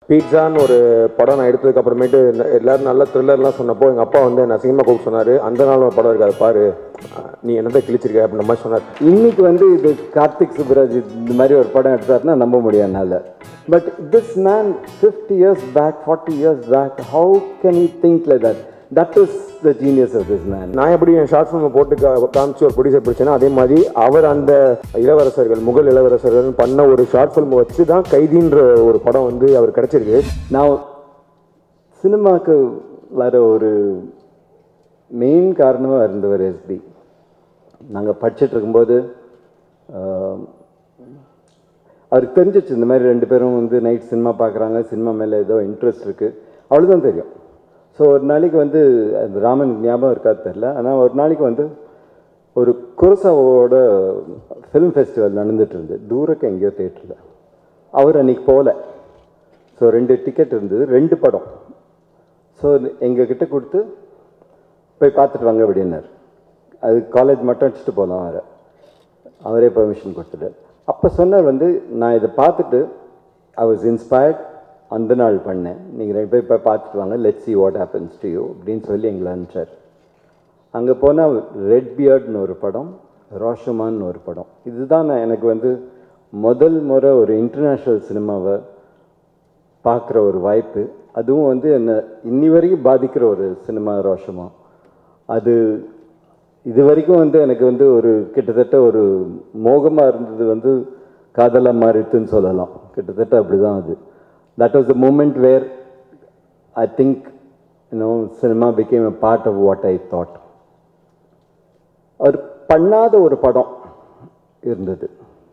பீட்சான்னு ஒரு படம் நான் எடுத்ததுக்கு அப்புறமேட்டு இந்த- எல்லாரும் நல்ல த்ரில்லர்லாம் சொன்னப்போ எங்கள் அப்பா வந்து நான் சினிமா கூப்பிட்டு சொன்னார் அந்த நாள் ஒரு படம் இருக்காது பாரு நீ என்னத்தை கிழிச்சிருக்க அப்படின்ற மாதிரி சொன்னார் இன்னைக்கு வந்து இது கார்த்திக் சுப்ராஜ் இந்த மாதிரி ஒரு படம் எடுத்தாருன்னா நம்ப முடியாது என்னால் but this man fifty years back forty years back how can you think like that that is the genius of this man நான் எப்படி என் ஷார்ட் ஃபிலிமை போட்டு கா- காமிச்சு ஒரு ப்ரொடியூசர் பிடிச்சேன்னா அதே மாதிரி அவர் அந்த இளவரசர்கள் முகல் இளவரசர்கள் பண்ண ஒரு ஷார்ட் ஃபிலிமை வச்சு தான் கைதின்ற ஒரு படம் வந்து அவர் கிடைச்சிருக்கு நான் சினிமாவுக்கு வர ஒரு மெயின் காரணமாக இருந்தவர் எஸ்பி நாங்கள் படிச்சுட்டு இருக்கும்போது ஆஹ், அவருக்கு தெரிஞ்சிச்சு இந்த மாதிரி ரெண்டு பேரும் வந்து நைட் சினிமா பார்க்குறாங்க சினிமா மேலே ஏதோ இன்ட்ரெஸ்ட் இருக்குது அவ்வளோதான் தெரியும் ஸோ ஒரு நாளைக்கு வந்து அந்த ராமன் ஞாபகம் இருக்காது தெரில ஆனால் ஒரு நாளைக்கு வந்து ஒரு குரசாவோட ஃபிலிம் ஃபெஸ்டிவல் நடந்துட்டு இருந்து தூரக்கு எங்கேயோ தேட்டரில் அவர் அன்னைக்கு போகல ஸோ ரெண்டு டிக்கெட் இருந்தது ரெண்டு படம் ஸோ எங்ககிட்ட கொடுத்து போய் பார்த்துட்டு வாங்க அப்படின்னார் அது காலேஜ் மட்டும் அடிச்சுட்டு போகலாம் அவரை அவரே பெர்மிஷன் கொடுத்துட்டார் அப்போ சொன்னார் வந்து நான் இதை பார்த்துட்டு ஐ வாஸ் இன்ஸ்பயர்ட் அந்த நாள் பண்ணேன் நீங்கள் ரெண்டு பேர் போய் பார்த்துட்டு வாங்க let see what happens to you அப்படின்னு சொல்லி எங்களை அனுப்பிச்சார் அங்கே போனால் ரெட் பியர்ட்னு ஒரு படம் ரோஷமான்னு ஒரு படம் இதுதான் நான் எனக்கு வந்து முதல் முறை ஒரு இன்டர்நேஷ்னல் சினிமாவை பார்க்குற ஒரு வாய்ப்பு அதுவும் வந்து என்னை இன்னி வரைக்கும் பாதிக்கிற ஒரு சினிமா ரோஷமா அது இது வரைக்கும் வந்து எனக்கு வந்து ஒரு கிட்டத்தட்ட ஒரு மோகமாக இருந்தது வந்து காதலாக மாறிட்டுன்னு சொல்லலாம் கிட்டத்தட்ட அப்படி தான் அது that was the moment where I think you know cinema became a part of what I thought அவர் பண்ணாத ஒரு படம் இருந்தது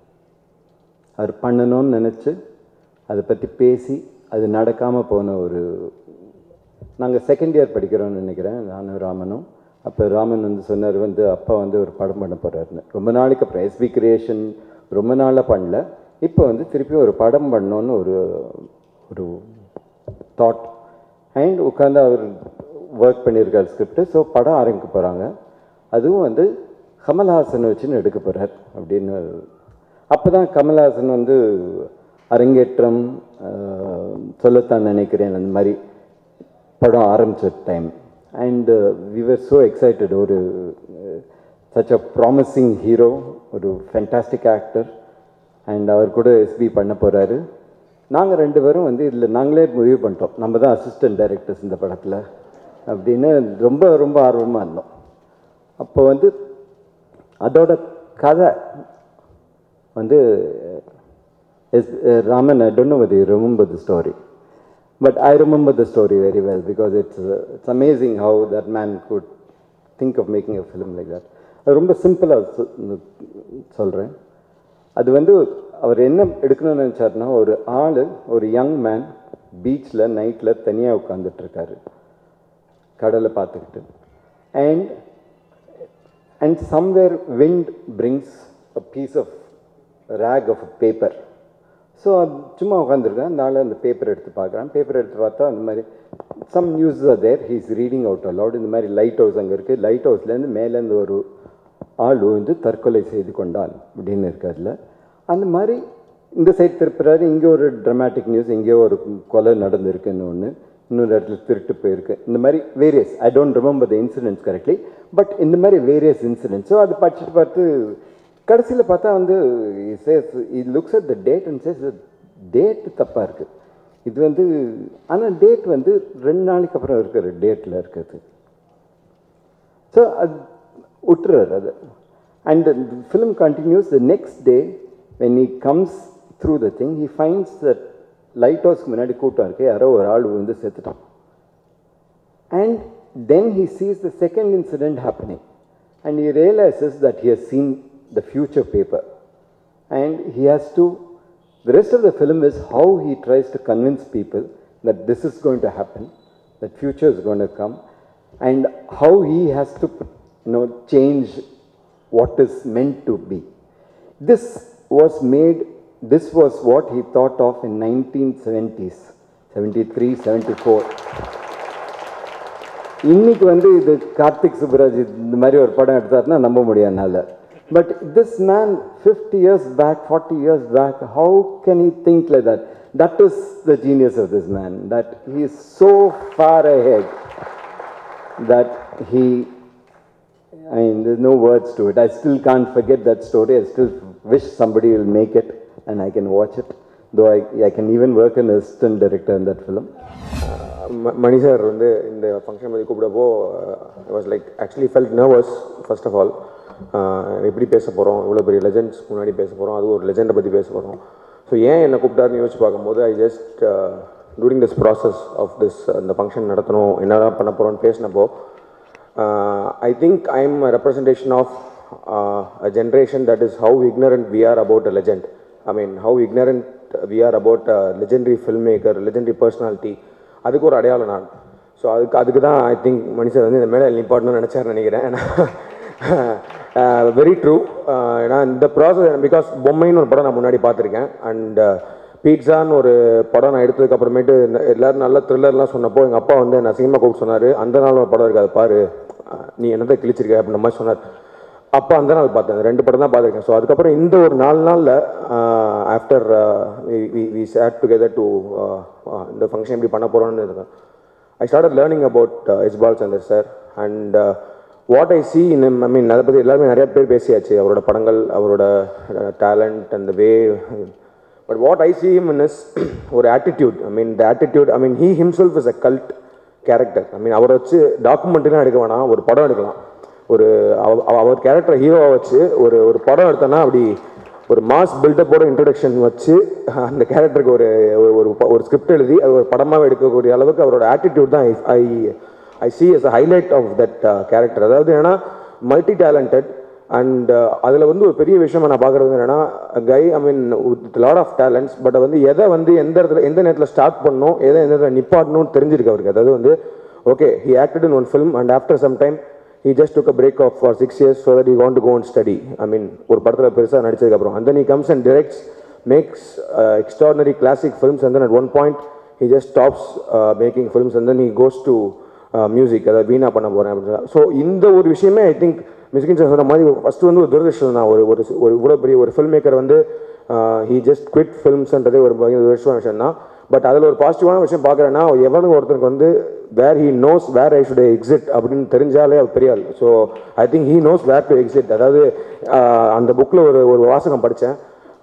அவர் பண்ணணும்னு நினச்சி அதை பற்றி பேசி அது நடக்காமல் போன ஒரு நாங்கள் செகண்ட் இயர் படிக்கிறோம்னு நினைக்கிறேன் நானும் ராமனும் அப்போ ராமன் வந்து சொன்னார் வந்து அப்பா வந்து ஒரு படம் பண்ண போகிறாருன்னு ரொம்ப நாளைக்கு அப்புறம் எஸ்பி கிரியேஷன் ரொம்ப நாளாக பண்ணல இப்போ வந்து திருப்பி ஒரு படம் பண்ணோன்னு ஒரு ஒரு தாட் அண்ட் உட்காந்து அவர் ஒர்க் பண்ணியிருக்கார் ஸ்கிரிப்ட் ஸோ படம் ஆரம்பிக்க போகிறாங்க அதுவும் வந்து கமல்ஹாசன் வச்சுன்னு எடுக்க போகிறார் அப்படின்னு அப்போ தான் கமல்ஹாசன் வந்து அரங்கேற்றம் ஆஹ், சொல்லத்தான் நினைக்கிறேன் அந்த மாதிரி படம் ஆரம்பித்த time and we were so excited ஒரு சச் அ ப்ராமிசிங் ஹீரோ ஒரு ஃபென்டாஸ்டிக் ஆக்டர் அண்ட் அவர் கூட எஸ்பி பண்ண போகிறாரு நாங்கள் ரெண்டு பேரும் வந்து இதில் நாங்களே முடிவு பண்ணிட்டோம் நம்ம தான் அசிஸ்டன்ட் டைரக்டர்ஸ் இந்த படத்தில் அப்படின்னு ரொம்ப ரொம்ப ஆர்வமாக இருந்தோம் அப்போ வந்து அதோட கதை வந்து S Raman I don't know whether you remember the story but I remember the story very well because it's uh, it's amazing how that man could think of making a film like that அது ரொம்ப சிம்பிளாக சொல்கிறேன் அது வந்து அவர் என்ன எடுக்கணும்னு நினச்சாருன்னா ஒரு ஆள் ஒரு யங் மேன் பீச்சில் நைட்டில் தனியாக உட்காந்துட்டு இருக்காரு கடலை பார்த்துக்கிட்டு and and somewhere wind brings a piece of rag of paper so அது சும்மா உட்காந்துருக்கேன் அந்த ஆள் அந்த பேப்பர் எடுத்து பார்க்குறான் பேப்பர் எடுத்து பார்த்தா அந்த மாதிரி some news are there he's reading out aloud இந்த மாதிரி லைட் ஹவுஸ் அங்கே இருக்குது லைட் ஹவுஸ்லேருந்து மேலேருந்து ஒரு ஆள் வந்து தற்கொலை செய்து கொண்டான் அப்படின்னு இருக்கு அதில் அந்த மாதிரி இந்த சைடு திருப்புறாரு இங்கே ஒரு ட்ரமாட்டிக் நியூஸ் இங்கே ஒரு கொலை நடந்திருக்குன்னு ஒன்று இன்னொரு இடத்துல திருட்டு போயிருக்கு இந்த மாதிரி various I don't remember the incidents correctly but இந்த மாதிரி வேரியஸ் இன்சிடென்ட்ஸ் ஸோ அது படிச்சுட்டு பார்த்து கடைசியில் பார்த்தா வந்து it looks at the date and says date தப்பாக இருக்குது இது வந்து ஆனால் டேட் வந்து ரெண்டு நாளைக்கு அப்புறம் இருக்கிற டேட்டில் இருக்குது ஸோ அது விட்டுறாரு அது and film continues the next day when he comes through the thing he finds that light ஹவுஸ்க்கு முன்னாடி கூட்டம் இருக்கு யாரோ ஒரு ஆள் வந்து செத்துட்டான் and then he sees the second incident happening and he realizes that he has seen the future paper and he has to the rest of the film is how he tries to convince people that this is going to happen that future is going to come and how he has to you know change what is meant to be this was made this was what he thought of in 1970s 73 74 இன்னைக்கு வந்து இது கார்த்திக் சுப்ராஜ் இந்த மாதிரி ஒரு படம் எடுத்தாருன்னா நம்ப முடியாதுனால but this man fifty years back forty years back how can you think like that that is the genius of this man that he is so far ahead that he I mean, there's no words to it. I still can't forget that story. I still wish somebody will make it and I can watch it. Though I, I can even work as an assistant director in that film. ம- மணி sir வந்து இந்த function பற்றி கூப்பிடப்போ I was like actually felt nervous first of all எப்படி பேச போகிறோம் இவ்வளோ பெரிய லெஜெண்ட்ஸ் முன்னாடி பேச போகிறோம் அது ஒரு லெஜெண்டை பற்றி பேச போகிறோம் ஸோ ஏன் என்னை கூப்பிட்டாருன்னு யோசிச்சு பார்க்கும்போது I just during this process of this இந்த ஃபங்க்ஷன் நடத்தணும் என்னதான் பண்ண போகிறோன்னு பேசினப்போ I think I am representation of a generation that is how ignorant we are about a legend. I mean, how ignorant we are about a legendary filmmaker, legendary personality. அதுக்கு ஒரு அடையாளம் நான் ஸோ அதுக்கு அதுக்கு தான் ஐ திங்க் மனுஷர் வந்து இந்த மேலே நிப்பாட்டணும்னு நினச்சாருன்னு நினைக்கிறேன் வெரி ட்ரூ ஏன்னா இந்த ப்ராசஸ் பிகாஸ் பொம்மைன்னு ஒரு படம் நான் முன்னாடி பார்த்துருக்கேன் அண்ட் பீட்சான்னு ஒரு படம் நான் எடுத்ததுக்கு அப்புறமேட்டு ந- எல்லாரும் நல்ல த்ரில்லர்லாம் சொன்னப்போ எங்கள் அப்பா வந்து என்ன சினிமா கூப்பிட்டு சொன்னார் அந்த நாள் ஒரு படம் இருக்கு அதை பாரு அஹ் நீ என்னத்தை கிழிச்சிருக்க அப்படின்ற மாதிரி சொன்னார் அப்போ அந்த நாள் பார்த்தேன் அந்த ரெண்டு படம் தான் பார்த்துருக்கேன் ஸோ அதுக்கப்புறம் இந்த ஒரு நாலு நாளில் after we sat together to இந்த ஃபங்க்ஷன் எப்படி பண்ண போகிறோன்னு இருக்கேன் ஐ ஸ்டார்டட் லேர்னிங் அபவுட் இஸ்பால் Chandar sir and what I see in I mean அதை பற்றி எல்லாருமே நிறைய பேர் பேசியாச்சு அவரோட படங்கள் அவரோட talent and way but what I see him in is ஒரு attitude I mean the attitude I mean he himself is a cult character I mean அவரை வச்சு டாக்குமெண்ட்லாம் எடுக்க வேணாம் ஒரு படம் எடுக்கலாம் ஒரு அவ- அவ- அவர் கேரக்டர் ஹீரோவை வச்சு ஒரு ஒரு படம் எடுத்தோன்னா அப்படி ஒரு மாஸ் பில்டப்போட இன்ட்ரடக்ஷன் வச்சு அந்த கேரக்டருக்கு ஒரு ஒரு- ஒரு ப- ஒரு ஸ்கிரிப்ட் எழுதி அது ஒரு படமாக எடுக்கக்கூடிய அளவுக்கு அவரோட ஆட்டிடியூட் தான் I I see as highlight of that character அதாவது என்னன்னா மல்டி டேலண்டட் அண்ட் அதில் வந்து ஒரு பெரிய விஷயம் நான் பார்க்குறது வந்து என்னன்னா guy I mean with lot of talents but வந்து எதை வந்து எந்த இடத்துல எந்த நேரத்தில் ஸ்டார்ட் பண்ணணும் எதை எந்த இடத்துல நிப்பாட்டணும்னு தெரிஞ்சிருக்கு அவருக்கு அதாவது வந்து okay he acted in one film and after some time he just took a break off for six years so that he want to go and study. I mean, ஒரு படத்தில் பெருசாக நடிச்சதுக்கப்புறம் and then he comes and directs, makes uh, extraordinary classic films and then at one point he just stops uh, making films and then he goes to uh, music அதாவது வீணா பண்ண போகிறேன் அப்படின்னு so இந்த ஒரு விஷயமே ஐ திங்க் மிஸ்கின் சார் சொன்ன மாதிரி first வந்து ஒரு துரதிருஷ்டம் தான் ஒரு ஒரு ஒரு இவ்வளோ பெரிய ஒரு ஃபில்ம் மேக்கர் வந்து ஹீ ஜஸ்ட் குவிட் ஃபில்ம்ஸ்ன்றதே ஒரு பயங்கர துரதிருஷ்டமான விஷயம் தான் பட் அதில் ஒரு பாசிட்டிவான விஷயம் பார்க்குறேன்னா எவனுக்கு ஒருத்தருக்கு வந்து where he knows where I should exit அப்படின்னு தெரிஞ்சாலே அவர் பெரிய ஆள் so I think he knows where to exit அதாவது ஆஹ், அந்த புக்கில் ஒரு ஒரு வாசகம் படித்தேன்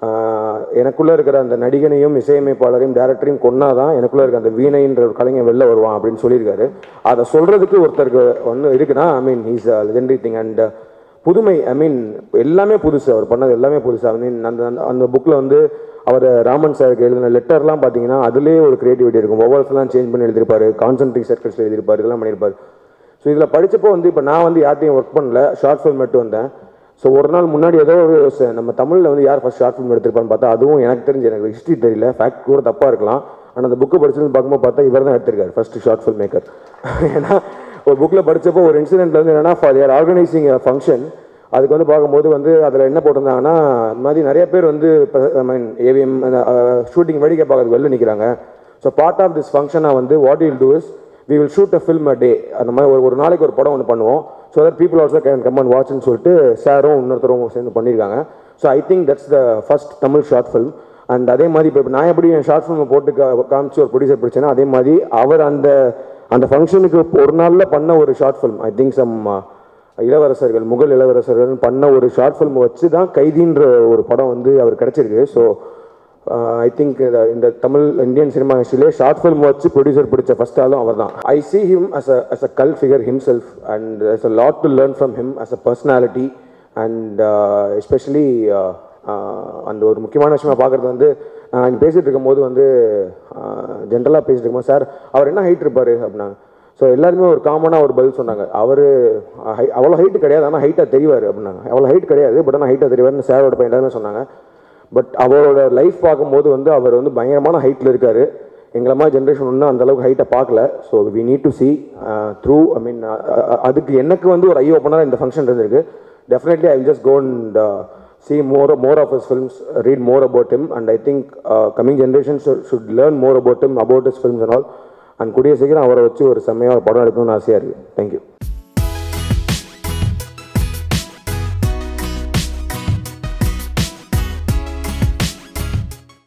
எனக்குள்ளே இருக்கிற அந்த நடிகனையும் இசையமைப்பாளரையும் டேரக்டரையும் கொன்னாதான் எனக்குள்ளே இருக்க அந்த வீணைன்ற ஒரு கலைஞன் வெளில வருவான் அப்படின்னு சொல்லியிருக்காரு அதை சொல்கிறதுக்கு ஒருத்தருக்கு ஒன்று இருக்குன்னா I mean he's legendary thing and புதுமை ஐ மீன் எல்லாமே புதுசு அவர் பண்ணது எல்லாமே புதுசு ஐ மீன் அந்த அந்த- அந்த புக்கில் வந்து அவர் ராமன் சாருக்கு எழுதின லெட்டர்லாம் பார்த்தீங்கன்னா அதுலேயே ஒரு கிரியேட்டிவிட்டி இருக்கும் ஒவ்வொருத்தெல்லாம் சேஞ்ச் பண்ணி எழுதியிருப்பாரு கான்சென்ட்ரிக் சர்க்கிள்ஸில் எழுதியிருப்பாரு இதெல்லாம் பண்ணியிருப்பாரு ஸோ இதில் படிச்சப்போ வந்து இப்போ நான் வந்து யார்ட்டையும் ஒர்க் பண்ணல ஷார்ட் ஃபில்ம் எடுத்து வந்தேன் ஸோ ஒரு நாள் முன்னாடி ஏதோ ஒரு ச- நம்ம தமிழில் வந்து யார் ஃபஸ்ட் ஷார்ட் ஃபில்ம் எடுத்திருப்பான்னு பார்த்தா அதுவும் எனக்கு தெரிஞ்சு எனக்கு ஹிஸ்ட்ரி தெரியல ஃபேக்ட் கூட தப்பாக இருக்கலாம் ஆனால் அந்த புக்கு படிச்சது பார்க்கும்போது பார்த்தா இவர் தான் எடுத்திருக்காரு ஃபர்ஸ்ட் ஷார்ட் ஃபில்ம் மேக்கர் ஏன்னா ஒரு புக்கில் படிச்சப்போ ஒரு இன்சிடென்ட்ல வந்து என்னன்னா ஃபார் யார் ஆர்கனைசிங் ஃபங்க்ஷன் அதுக்கு வந்து பார்க்கும்போது வந்து அதில் என்ன போட்டிருந்தாங்கன்னா இந்த மாதிரி நிறைய பேர் வந்து ஐ மீன் ஏவிஎம் ஷூட்டிங் வேடிக்கை பார்க்கறதுக்கு வெளில நிற்கிறாங்க ஸோ பார்ட் ஆஃப் திஸ் ஃபங்க்ஷனாக வந்து what will do is we will shoot a film a day அந்த மாதிரி ஒரு ஒரு நாளைக்கு ஒரு படம் ஒன்று பண்ணுவோம் so that people also can come and வாட்ச்னு சொல்லிட்டு சாரும் இன்னொருத்தரும் சேர்ந்து பண்ணியிருக்காங்க so I think that's the first Tamil short film and அதே மாதிரி இப்போ நான் எப்படி என் ஷார்ட் ஃபில்மை போட்டு கா- காமிச்சு ஒரு ப்ரொடியூசர் பிடிச்சேன்னா அதே மாதிரி அவர் அந்த அந்த ஃபங்க்ஷனுக்கு ஒரு நாளில் பண்ண ஒரு short film I think some இளவரசர்கள் முகல் இளவரசர்கள் பண்ண ஒரு ஷார்ட் ஃபில்ம் வச்சு தான் கைதின்ற ஒரு படம் வந்து அவர் கிடைச்சிருக்கு ஸோ ஐ திங்க் இந்த தமிழ் இந்தியன் சினிமா ஹிஸ்ட்ரியிலே ஷார்ட் ஃபில்ம் வச்சு ப்ரொடியூசர் பிடிச்ச ஃபர்ஸ்ட் ஆளும் அவர் தான் I see him as a as a cult figure himself and as a lot to learn from him as a personality and especially அந்த ஒரு முக்கியமான விஷயமா பார்க்குறது வந்து நான் இங்கே பேசிகிட்டு இருக்கும்போது வந்து ஜென்ரலாக பேசிட்டு இருக்கும்போது சார் அவர் என்ன ஹைட் இருப்பார் அப்படின்னாங்க ஸோ எல்லாருமே ஒரு காமனாக ஒரு பதில் சொன்னாங்க அவர் அவ்வளோ ஹைட்டு கிடையாது ஆனால் ஹைட்டாக தெரிவார் அப்படின்னாங்க அவ்வளோ ஹைட் கிடையாது பட் ஆனால் ஹைட்டாக தெரிவார்னு சாரோட பையன் எல்லாருமே சொன்னாங்க பட் அவரோட லைஃப் பார்க்கும்போது வந்து அவர் வந்து பயங்கரமான ஹைட்டில் இருக்கார் எங்களை மாதிரி ஜென்ரேஷன் ஒன்றும் அந்த அளவுக்கு ஹைட்டை பார்க்கல so we need to see through I mean அதுக்கு எனக்கு வந்து ஒரு ஐ ஓப்பனாக இந்த ஃபங்க்ஷன் இருந்திருக்கு definitely I will just go and see more more of his films, uh, read more about him, and I think uh, coming generations should, should learn more about him, about his films and all. And கூடிய சீக்கிரம் அவரை வச்சு ஒரு செம்மையாக ஒரு படம் எடுக்கணும்னு ஆசையாக இருக்குது தேங்க்யூ